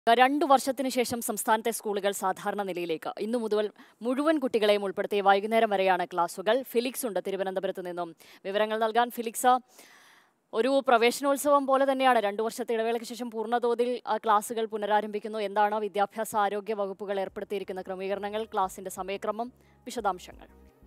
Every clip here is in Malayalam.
രണ്ടു വർഷത്തിന് ശേഷം സംസ്ഥാനത്തെ സ്കൂളുകൾ സാധാരണ നിലയിലേക്ക് ഇന്നു മുതൽ മുഴുവൻ കുട്ടികളെയും ഉൾപ്പെടുത്തി വൈകുന്നേരം വരെയാണ് ക്ലാസുകൾ ഫിലിക്സ് ഉണ്ട് തിരുവനന്തപുരത്ത് നിന്നും വിവരങ്ങൾ നൽകാൻ ഫിലിക്സ ഒരു പ്രവേശനോത്സവം പോലെ തന്നെയാണ് രണ്ടു വർഷത്തെ ഇടവേളയ്ക്ക് ശേഷം പൂർണ്ണതോതിൽ ആ, ക്ലാസുകൾ പുനരാരംഭിക്കുന്നു എന്താണ് വിദ്യാഭ്യാസ ആരോഗ്യ വകുപ്പുകൾ ഏർപ്പെടുത്തിയിരിക്കുന്ന ക്രമീകരണങ്ങൾ ക്ലാസിന്റെ സമയക്രമം വിശദാംശങ്ങൾ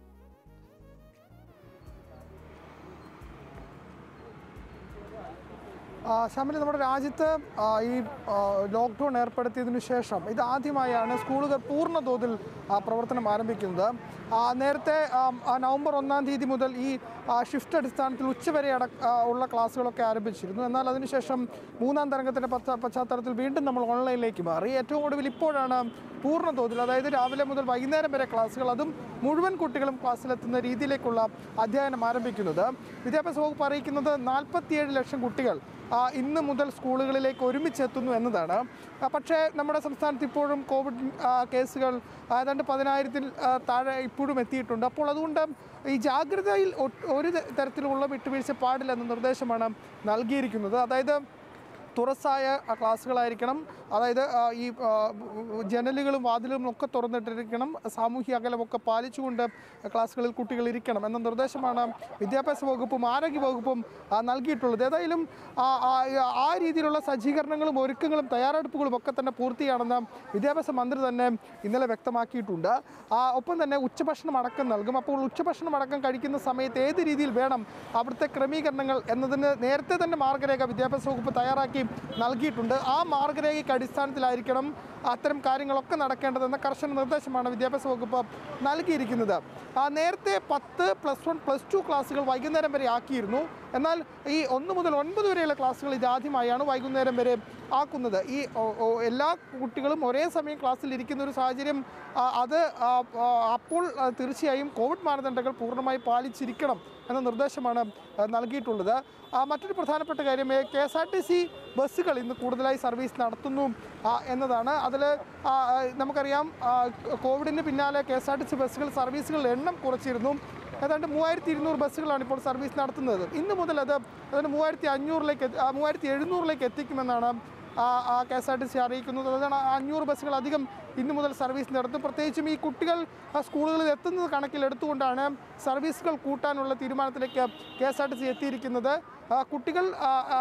ആ, ശ്യാമിലി നമ്മുടെ രാജ്യത്ത് ആ, ഈ ആ, ലോക്ക്ഡൗൺ ഏർപ്പെടുത്തിയതിനു ശേഷം ഇത് ആദ്യമായാണ് സ്കൂളുകൾ പൂർണ്ണ തോതിൽ ആ, പ്രവർത്തനം ആരംഭിക്കുന്നത് ആ, നേരത്തെ ആ, ആ, നവംബർ ഒന്നാം തീയതി മുതൽ ഈ ആ, ഷിഫ്റ്റ് അടിസ്ഥാനത്തിൽ ഉച്ചവരെ അട ആ, ഉള്ള ക്ലാസ്സുകളൊക്കെ ആരംഭിച്ചിരുന്നു എന്നാൽ അതിനുശേഷം മൂന്നാം തരംഗത്തിൻ്റെ പശ്ചാ- പശ്ചാത്തലത്തിൽ വീണ്ടും നമ്മൾ ഓൺലൈനിലേക്ക് മാറി ഏറ്റവും ഒടുവിൽ ഇപ്പോഴാണ് പൂർണ്ണ തോതിൽ അതായത് രാവിലെ മുതൽ വൈകുന്നേരം വരെ ക്ലാസ്സുകൾ അതും മുഴുവൻ കുട്ടികളും ക്ലാസ്സിലെത്തുന്ന രീതിയിലേക്കുള്ള അധ്യയനം ആരംഭിക്കുന്നത് വിദ്യാഭ്യാസ വകുപ്പ് അറിയിക്കുന്നത് നാൽപ്പത്തിയേഴ് ലക്ഷം കുട്ടികൾ ആ, ഇന്ന് മുതൽ സ്കൂളുകളിലേക്ക് ഒരുമിച്ചെത്തുന്നു എന്നതാണ് ആ, പക്ഷേ നമ്മുടെ സംസ്ഥാനത്ത് ഇപ്പോഴും കോവിഡ് ആ, കേസുകൾ ഏതാണ്ട് പതിനായിരത്തിൽ ആ, താഴെ ഇപ്പോഴും എത്തിയിട്ടുണ്ട് അപ്പോൾ അതുകൊണ്ട് ഈ ജാഗ്രതയിൽ ഒ- ഒരു ത- തരത്തിലുള്ള വിട്ടുവീഴ്ച പാടില്ല എന്ന നിർദ്ദേശമാണ് നൽകിയിരിക്കുന്നത് അതായത് തുറസായ ആ, ക്ലാസ്സുകളായിരിക്കണം അതായത് ആ, ഈ ആ, ജനലുകളും വാതിലുകളും ഒക്കെ തുറന്നിട്ടിരിക്കണം സാമൂഹ്യ അകലമൊക്കെ പാലിച്ചുകൊണ്ട് ക്ലാസ്സുകളിൽ കുട്ടികൾ ഇരിക്കണം എന്ന നിർദ്ദേശമാണ് വിദ്യാഭ്യാസ വകുപ്പും ആരോഗ്യ വകുപ്പും ആ, നൽകിയിട്ടുള്ളത് ഏതായാലും ആ, ആ, ആ രീതിയിലുള്ള സജ്ജീകരണങ്ങളും ഒരുക്കങ്ങളും തയ്യാറെടുപ്പുകളും ഒക്കെ തന്നെ പൂർത്തിയാണെന്ന് വിദ്യാഭ്യാസ മന്ത്രി തന്നെ ഇന്നലെ വ്യക്തമാക്കിയിട്ടുണ്ട് ആ, ഒപ്പം തന്നെ ഉച്ചഭക്ഷണം അടക്കം നൽകും അപ്പോൾ ഉച്ചഭക്ഷണം അടക്കം കഴിക്കുന്ന സമയത്ത് ഏത് രീതിയിൽ വേണം അവിടുത്തെ ക്രമീകരണങ്ങൾ എന്നതിന് നേരത്തെ തന്നെ മാർഗരേഖ വിദ്യാഭ്യാസ വകുപ്പ് തയ്യാറാക്കി നൽകിയിട്ടുണ്ട് ആ മാർഗരേഖയ്ക്ക് അടിസ്ഥാനത്തിലായിരിക്കണം അത്തരം കാര്യങ്ങളൊക്കെ നടക്കേണ്ടതെന്ന കർശന നിർദ്ദേശമാണ് വിദ്യാഭ്യാസ വകുപ്പ് നൽകിയിരിക്കുന്നത് ആ, നേരത്തെ പത്ത് പ്ലസ് വൺ പ്ലസ് ടു ക്ലാസ്സുകൾ വൈകുന്നേരം വരെ ആക്കിയിരുന്നു എന്നാൽ ഈ ഒന്ന് മുതൽ ഒൻപത് വരെയുള്ള ക്ലാസ്സുകൾ ഇതാദ്യമായാണ് വൈകുന്നേരം വരെ ആക്കുന്നത് ഈ ഓ- ഓ- എല്ലാ കുട്ടികളും ഒരേ സമയം ക്ലാസ്സിൽ ഇരിക്കുന്ന ഒരു സാഹചര്യം ആ, അത് ആ, ആ, അപ്പോൾ ആ, തീർച്ചയായും കോവിഡ് മാനദണ്ഡങ്ങൾ പൂർണ്ണമായി പാലിച്ചിരിക്കണം എന്ന നിർദ്ദേശമാണ് ആ, നൽകിയിട്ടുള്ളത് ആ, മറ്റൊരു പ്രധാനപ്പെട്ട കാര്യം K S R T C ബസ്സുകൾ ഇന്ന് കൂടുതലായി സർവീസ് നടത്തുന്നു ആ, എന്നതാണ് അതിൽ നമുക്കറിയാം ആ, കോവിഡിന് പിന്നാലെ K S R T C ബസ്സുകൾ സർവീസുകൾ എണ്ണം കുറച്ചിരുന്നു ഏതാണ്ട് മൂവായിരത്തി ഇരുന്നൂറ് ബസ്സുകളാണ് ഇപ്പോൾ സർവീസ് നടത്തുന്നത് ഇന്ന് മുതൽ അത് അതിന് മൂവായിരത്തി അഞ്ഞൂറിലേക്ക് എത്തി- ആ, മൂവായിരത്തി എഴുന്നൂറിലേക്ക് എത്തിക്കുമെന്നാണ് K S R T C അറിയിക്കുന്നത് അതാണ് ആ അഞ്ഞൂറ് ബസ്സുകൾ അധികം ഇന്ന് മുതൽ സർവീസ് നടത്തും പ്രത്യേകിച്ചും ഈ കുട്ടികൾ ആ സ്കൂളുകളിൽ എത്തുന്നത് കണക്കിലെടുത്തുകൊണ്ടാണ് സർവീസുകൾ കൂട്ടാനുള്ള തീരുമാനത്തിലേക്ക് K S R T C എത്തിയിരിക്കുന്നത് ആ, കുട്ടികൾ ആ, ആ,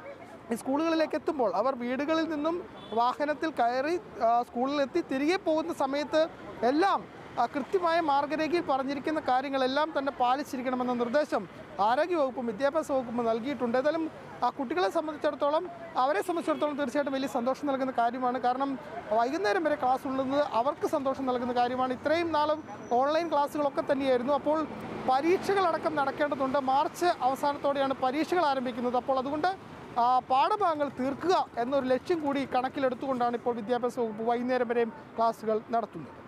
ഈ സ്കൂളുകളിലേക്ക് എത്തുമ്പോൾ അവർ വീടുകളിൽ നിന്നും വാഹനത്തിൽ കയറി ആ, സ്കൂളിലെത്തി തിരികെ പോകുന്ന സമയത്ത് എല്ലാം ആ, കൃത്യമായ മാർഗരേഖയിൽ പറഞ്ഞിരിക്കുന്ന കാര്യങ്ങളെല്ലാം തന്നെ പാലിച്ചിരിക്കണമെന്ന നിർദ്ദേശം ആരോഗ്യവകുപ്പും വിദ്യാഭ്യാസ വകുപ്പും നൽകിയിട്ടുണ്ട് ഏതായാലും ആ കുട്ടികളെ സംബന്ധിച്ചിടത്തോളം അവരെ സംബന്ധിച്ചിടത്തോളം തീർച്ചയായിട്ടും വലിയ സന്തോഷം നൽകുന്ന കാര്യമാണ് കാരണം വൈകുന്നേരം വരെ ക്ലാസ് ഉള്ളത് അവർക്ക് സന്തോഷം നൽകുന്ന കാര്യമാണ് ഇത്രയും നാളും ഓൺലൈൻ ക്ലാസ്സുകളൊക്കെ തന്നെയായിരുന്നു അപ്പോൾ പരീക്ഷകളടക്കം നടക്കേണ്ടതുണ്ട് മാർച്ച് അവസാനത്തോടെയാണ് പരീക്ഷകൾ ആരംഭിക്കുന്നത് അപ്പോൾ അതുകൊണ്ട് ആ, പാഠഭാഗങ്ങൾ തീർക്കുക എന്നൊരു ലക്ഷ്യം കൂടി കണക്കിലെടുത്തുകൊണ്ടാണ് ഇപ്പോൾ വിദ്യാഭ്യാസ വകുപ്പ് വൈകുന്നേരം വരെയും ക്ലാസ്സുകൾ നടത്തുന്നത്